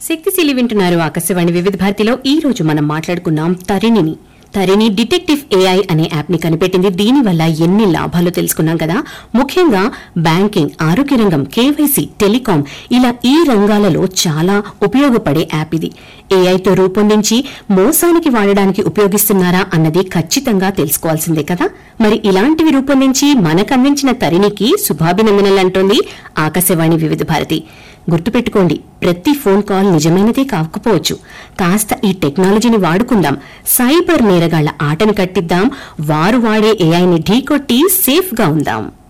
శక్తిశీలి వింటున్నారు ఆకాశవాణి వివిధ భారతిలో ఈ రోజు మనం మాట్లాడుకున్నాం తరిణిని తరిణి డిటెక్టివ్ ఏఐ అనే యాప్ ని కనిపెట్టింది దీనివల్ల ఎన్ని లాభాలు తెలుసుకున్నాం కదా ముఖ్యంగా బ్యాంకింగ్ ఆరోగ్య రంగం కేవైసీ టెలికాం ఇలా ఈ రంగాలలో చాలా ఉపయోగపడే యాప్ ఇది ఏఐతో రూపొందించి మోసానికి వాడడానికి ఉపయోగిస్తున్నారా అన్నది ఖచ్చితంగా తెలుసుకోవాల్సిందే కదా మరి ఇలాంటివి రూపొందించి మనకు అందించిన తరిణికి శుభాభినందనలంటోంది ఆకాశవాణి వివిధ భారతి గుర్తుపెట్టుకోండి ప్రతి ఫోన్ కాల్ నిజమైనదే కాకపోవచ్చు కాస్త ఈ టెక్నాలజీని వాడుకుందాం సైబర్ నేరగాళ్ల ఆటను కట్టిద్దాం వారు వాడే ఏఐని ఢీకొట్టి సేఫ్ గా ఉందాం